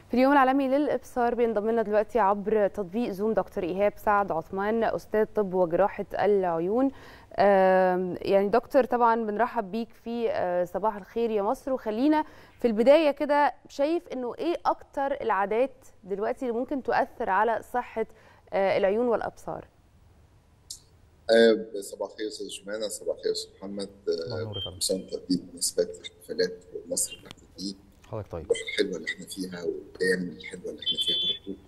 في اليوم العالمي للابصار بينضم لنا دلوقتي عبر تطبيق زوم دكتور ايهاب سعد عثمان استاذ طب وجراحه العيون يعني دكتور طبعا بنرحب بيك في صباح الخير يا مصر وخلينا في البدايه كده شايف انه ايه اكتر العادات دلوقتي اللي ممكن تؤثر على صحه العيون والابصار صباح الخير استاذ جمانه صباح الخير استاذ محمد كل سنه وانتم طيبين بمناسبه احتفالات مصر التحديديه حضرتك طيب الروح الحلوه اللي احنا فيها والايام الحلوه اللي احنا فيها برضه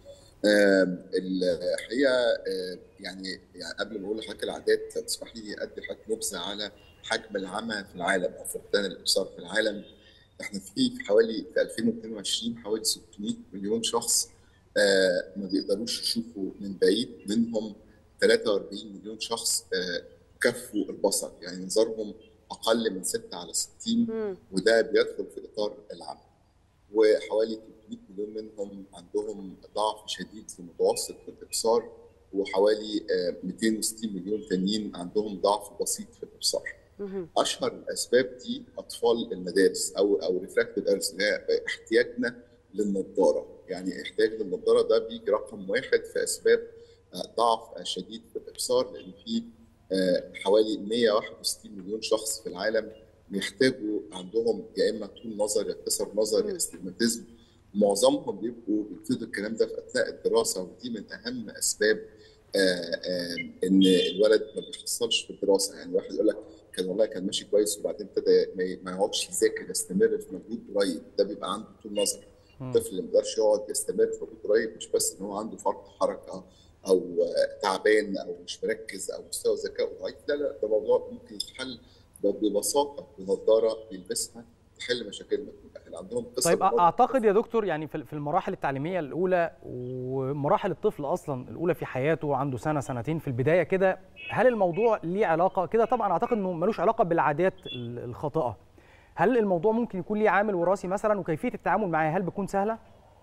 الحقيقه يعني يعني قبل ما اقول لحضرتك العادات تسمح لي ادي لحضرتك نبذه على حجم العمى في العالم او فقدان الابصار في العالم احنا في حوالي في 2022 حوالي 600 مليون شخص ما بيقدروش يشوفوا من بعيد منهم 43 مليون شخص كفوا البصر يعني نظرهم اقل من 6 على 60 وده بيدخل في اطار العمى وحوالي 300 مليون منهم عندهم ضعف شديد في متوسط الابصار وحوالي 260 مليون تانيين عندهم ضعف بسيط في الابصار. اشهر الاسباب دي اطفال المدارس او او ريفراكتيف ايرز اللي هي احتياجنا للنضاره، يعني احتياج للنضاره ده بيجي رقم واحد في اسباب ضعف شديد في الابصار لان في حوالي 161 مليون شخص في العالم بيحتاجوا عندهم يا اما طول نظر يا قصر نظر يا استجماتيزم معظمهم بيبقوا بيبتدوا الكلام ده في اثناء الدراسه ودي من اهم اسباب آآ آآ ان الولد ما بيحصلش في الدراسه يعني واحد يقول لك كان والله كان ماشي كويس وبعدين ابتدى ما يقعدش يذاكر يستمر في مجهود قريب ده بيبقى عنده طول نظر الطفل اللي ما بيقدرش يقعد يستمر في مجهود قريب مش بس ان هو عنده فرط حركه او تعبان او مش مركز او مستوى ذكائه ضعيف لا لا ده موضوع ممكن يتحل ببساطه بنضاره بيلبسها تحل مشاكلنا اللي عندهم قصه طيب اعتقد يا دكتور يعني في المراحل التعليميه الاولى ومراحل الطفل اصلا الاولى في حياته عنده سنه سنتين في البدايه كده هل الموضوع ليه علاقه كده طبعا اعتقد انه ملوش علاقه بالعادات الخاطئه هل الموضوع ممكن يكون ليه عامل وراثي مثلا وكيفيه التعامل معاه هل بتكون سهله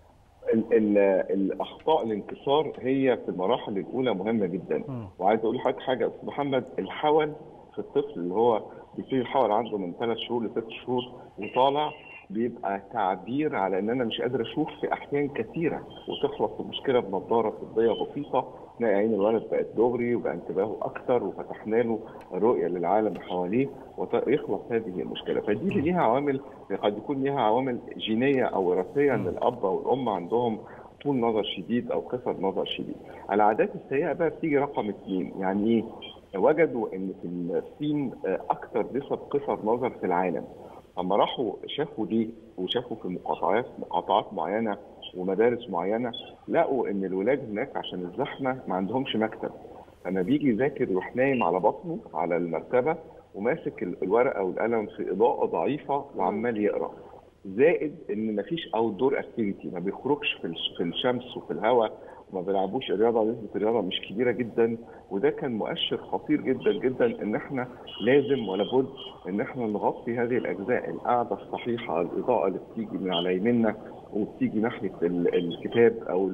ال ال الاخطاء الانكسار هي في المراحل الاولى مهمه جدا م. وعايز اقول لحضرتك حاجه يا استاذ محمد الحول في الطفل اللي هو بيبتدي الحول عنده من ثلاث شهور لست شهور وطالع بيبقى تعبير على ان انا مش قادر اشوف في احيان كثيره وتخلص المشكله بنظاره طبيه بسيطه نلاقي عين الولد بقت دغري وبقى انتباهه اكثر وفتحنا له الرؤيه للعالم حواليه ويخلص هذه المشكله فدي اللي ليها عوامل قد يكون ليها عوامل جينيه او وراثيه ان الاب او الام عندهم طول نظر شديد او قصر نظر شديد. العادات السيئه بقى بتيجي رقم اثنين يعني ايه؟ وجدوا ان في الصين اكثر نسب قصر نظر في العالم. اما راحوا شافوا دي وشافوا في مقاطعات مقاطعات معينه ومدارس معينه لقوا ان الولاد هناك عشان الزحمه ما عندهمش مكتب فلما بيجي يذاكر يروح نايم على بطنه على المرتبه وماسك الورقه والقلم في اضاءه ضعيفه وعمال يقرا زائد ان مفيش اوت دور اكتيفيتي ما بيخرجش في الشمس وفي الهواء وما بيلعبوش الرياضه نسبه الرياضه مش كبيره جدا وده كان مؤشر خطير جدا جدا ان احنا لازم ولا بد ان احنا نغطي هذه الاجزاء القاعده الصحيحه الاضاءه اللي بتيجي من على يميننا وبتيجي ناحيه الكتاب او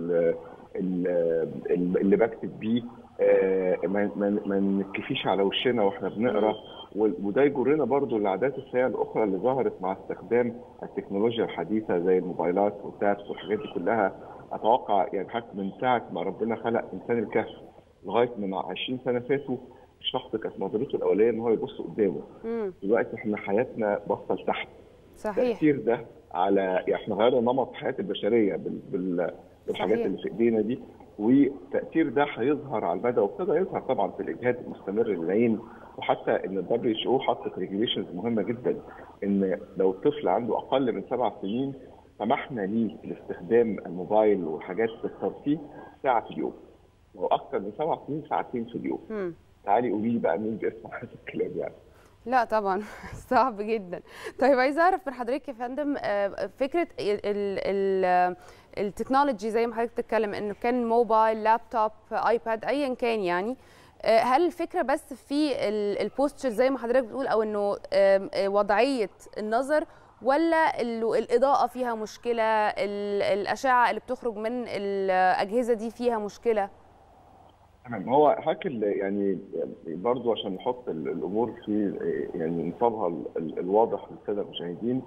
اللي بكتب بيه ما نكفيش على وشنا واحنا بنقرا وده يجرنا برضو للعادات السيئه الاخرى اللي ظهرت مع استخدام التكنولوجيا الحديثه زي الموبايلات والتابس والحاجات دي كلها اتوقع يعني حتى من ساعه ما ربنا خلق انسان الكهف لغايه من 20 سنه فاتوا الشخص كانت نظرته الاوليه ان هو يبص قدامه دلوقتي احنا حياتنا باصه لتحت صحيح التاثير ده على يعني احنا غيرنا نمط حياه البشريه بال... بال... بالحاجات صحيح. اللي في ايدينا دي والتاثير ده هيظهر على المدى وابتدى يظهر طبعا في الاجهاد المستمر للعين وحتى ان الدبليو اتش او حطت ريجوليشنز مهمه جدا ان لو الطفل عنده اقل من سبع سنين سمحنا ليه باستخدام الموبايل وحاجات الترفيه ساعه في اليوم واكثر من سبع سنين ساعتين في اليوم م. تعالي قولي لي بقى مين بيسمع هذا الكلام يعني لا طبعا صعب جدا طيب عايزه اعرف من حضرتك يا فندم فكره ال ال التكنولوجي زي ما حضرتك بتتكلم انه كان موبايل لابتوب ايباد ايا كان يعني هل الفكره بس في البوستشر زي ما حضرتك بتقول او انه وضعيه النظر ولا الاضاءه فيها مشكله الاشعه اللي بتخرج من الاجهزه دي فيها مشكله تمام هو حضرتك يعني برضو عشان نحط الامور في يعني نصابها الواضح للساده المشاهدين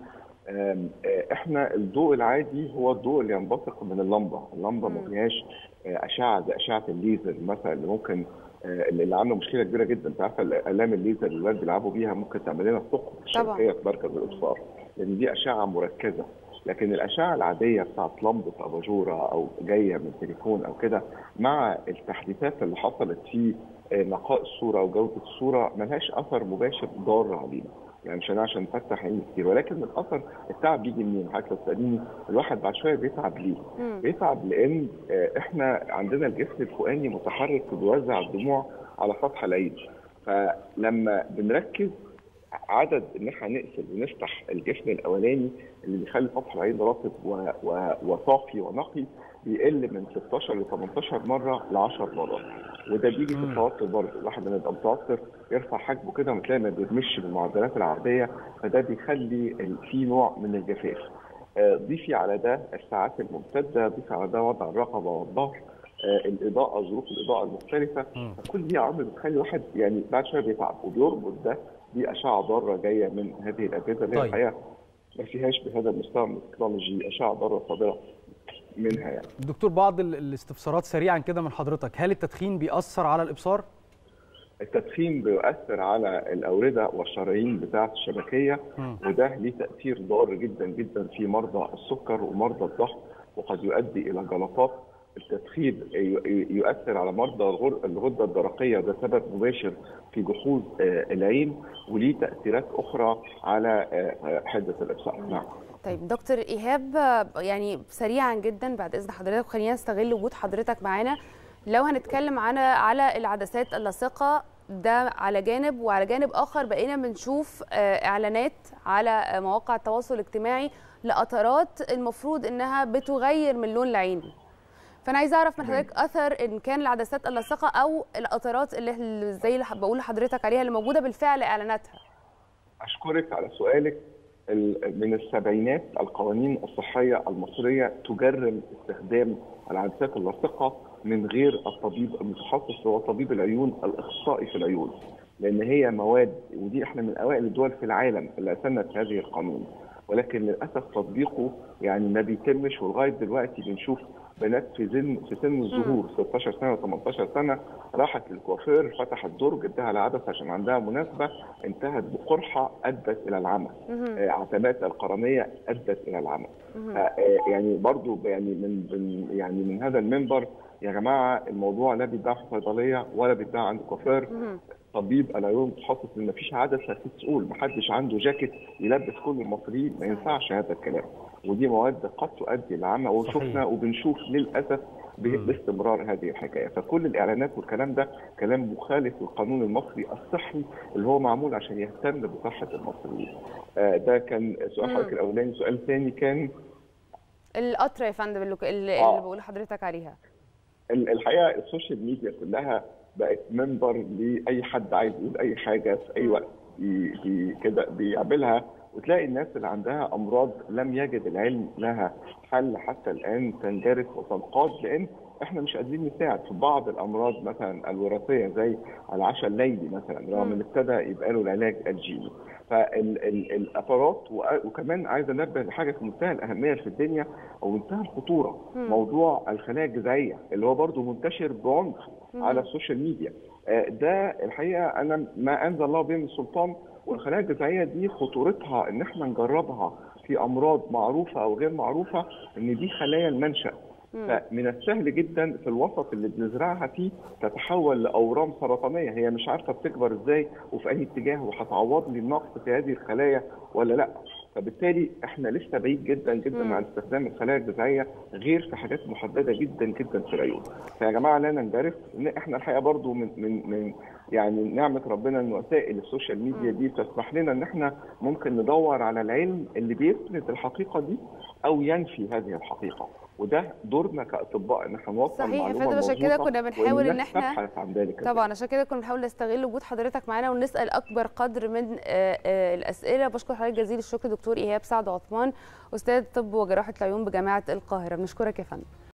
آم، آه، احنا الضوء العادي هو الضوء اللي ينبثق من اللمبه، اللمبه ما مم. فيهاش آه، اشعه زي اشعه الليزر مثلا اللي ممكن آه، اللي عامله مشكله كبيره جدا انت عارفه الاقلام الليزر اللي الولاد بيلعبوا بيها ممكن تعمل لنا ثقب في طبعاً. الشبكيه في مركز الابصار لان دي اشعه مركزه لكن الاشعه العاديه بتاعت لمبه اباجوره او جايه من تليفون او كده مع التحديثات اللي حصلت في آه، نقاء الصوره وجوده الصوره ملهاش اثر مباشر ضار علينا يعني مش انا عشان نفتح عيني كتير ولكن الاثر التعب بيجي منين؟ حضرتك لو تساليني الواحد بعد شويه بيتعب ليه؟ مم. بيتعب لان آه، احنا عندنا الجسم الفوقاني متحرك وبيوزع الدموع على سطح العين فلما بنركز عدد ان احنا نقفل ونفتح الجفن الاولاني اللي بيخلي سطح العين رطب و- و- وصافي ونقي بيقل من 16 ل 18 مره ل 10 مرات وده بيجي في مم. التوتر برضه الواحد لما يبقى متوتر يرفع حجمه كده وتلاقي ما بيرمش بالمعدلات العاديه فده بيخلي ال- في نوع من الجفاف آه، ضيفي على ده الساعات الممتده ضيفي على ده وضع الرقبه والظهر آه، الاضاءه ظروف الاضاءه المختلفه مم. فكل دي عوامل بتخلي الواحد يعني بعد شويه بيتعب وبيربط ده باشعه ضاره جايه من هذه الاجهزه اللي هي طيب. الحقيقه ما فيهاش بهذا المستوى من التكنولوجي اشعه ضاره صادره منها يعني دكتور بعض ال- الاستفسارات سريعا كده من حضرتك هل التدخين بيأثر على الابصار التدخين بيؤثر على الاورده والشرايين بتاعه الشبكيه مم. وده ليه تاثير ضار جدا جدا في مرضى السكر ومرضى الضغط وقد يؤدي الى جلطات التدخين ي- يؤثر على مرضى الغر- الغده الدرقيه ده سبب مباشر في جحوظ آه، العين وليه تاثيرات اخرى على آه، آه، حده الابصار نعم طيب دكتور ايهاب آه، يعني سريعا جدا بعد اذن حضرتك خلينا نستغل وجود حضرتك معانا لو هنتكلم عن على العدسات اللاصقه ده على جانب وعلى جانب اخر بقينا بنشوف آه، اعلانات على آه، مواقع التواصل الاجتماعي لقطرات المفروض انها بتغير من لون العين فانا عايزه اعرف من حضرتك اثر ان كان العدسات اللاصقه او القطرات اللي اللي زي اللي بقول لحضرتك عليها اللي موجوده بالفعل اعلاناتها أشكرك على سؤالك ال- من السبعينات القوانين الصحية المصرية تجرم استخدام العدسات اللاصقة من غير الطبيب المتخصص هو طبيب العيون الإخصائي في العيون لأن هي مواد ودي احنا من أوائل الدول في العالم اللي أسنت هذه القانون ولكن للأسف تطبيقه يعني ما بيتمش ولغاية دلوقتي بنشوف بنات في سن في سن الظهور 16 سنه و18 سنه راحت للكوافير فتحت درج اداها العدسه عشان عندها مناسبه انتهت بقرحه ادت الى العمى آه، عتبات القرنيه ادت الى العمى آه، آه، يعني برضو يعني من من- يعني من هذا المنبر يا جماعه الموضوع لا بيتباع في صيدليه ولا بيتباع عند كوافير طبيب العيون متخصص ان مفيش عدسه تسؤول محدش عنده جاكيت يلبس كل المصريين ما ينفعش هذا الكلام ودي مواد قد تؤدي للعمى وشفنا صحيح. وبنشوف للاسف ب- مم. باستمرار هذه الحكايه فكل الاعلانات والكلام ده كلام مخالف للقانون المصري الصحي اللي هو معمول عشان يهتم بصحه المصريين آه، ده كان سؤال مم. حضرتك الاولاني سؤال ثاني كان القطره يا فندم اللي, اللي, آه. اللي بقول لحضرتك عليها ال- الحقيقه السوشيال ميديا كلها بقت منبر لاي حد عايز يقول اي حاجه في اي وقت بي بي كده بيعملها وتلاقي الناس اللي عندها امراض لم يجد العلم لها حل حتى الان تنجرف وتنقاد لان احنا مش قادرين نساعد في بعض الامراض مثلا الوراثيه زي العشاء الليلي مثلا رغم ان ابتدى يبقى له العلاج الجيني فالابارات وكمان عايز انبه لحاجه في منتهى الاهميه في الدنيا او منتهى الخطوره موضوع الخلايا الجذعيه اللي هو برضو منتشر بعنف على السوشيال ميديا آه، ده الحقيقه انا ما انزل الله به من سلطان والخلايا الجذعيه دي خطورتها ان احنا نجربها في امراض معروفه او غير معروفه ان دي خلايا المنشا فمن السهل جدا في الوسط اللي بنزرعها فيه تتحول لاورام سرطانيه هي مش عارفه بتكبر ازاي وفي اي اتجاه وهتعوض لي النقص في هذه الخلايا ولا لا فبالتالي احنا لسه بعيد جدا جدا مم. عن استخدام الخلايا الجذعيه غير في حاجات محدده جدا جدا في العيون فيا جماعه لا ننجرف ان احنا الحقيقه برضو من من من يعني نعمه ربنا ان وسائل السوشيال ميديا دي بتسمح لنا ان احنا ممكن ندور على العلم اللي بيثبت الحقيقه دي او ينفي هذه الحقيقه وده دورنا كاطباء ان احنا نوصل صحيح يا معلومه فندم، عشان كده مظبوطة كنا بنحاول والناس إن إحنا- تبحث عن ذلك طبعا عشان كده كنا بنحاول نستغل وجود حضرتك معانا ونسال اكبر قدر من آه، آه، الاسئله بشكر حضرتك جزيل الشكر دكتور ايهاب سعد عثمان استاذ طب وجراحه العيون بجامعه القاهره بنشكرك يا فندم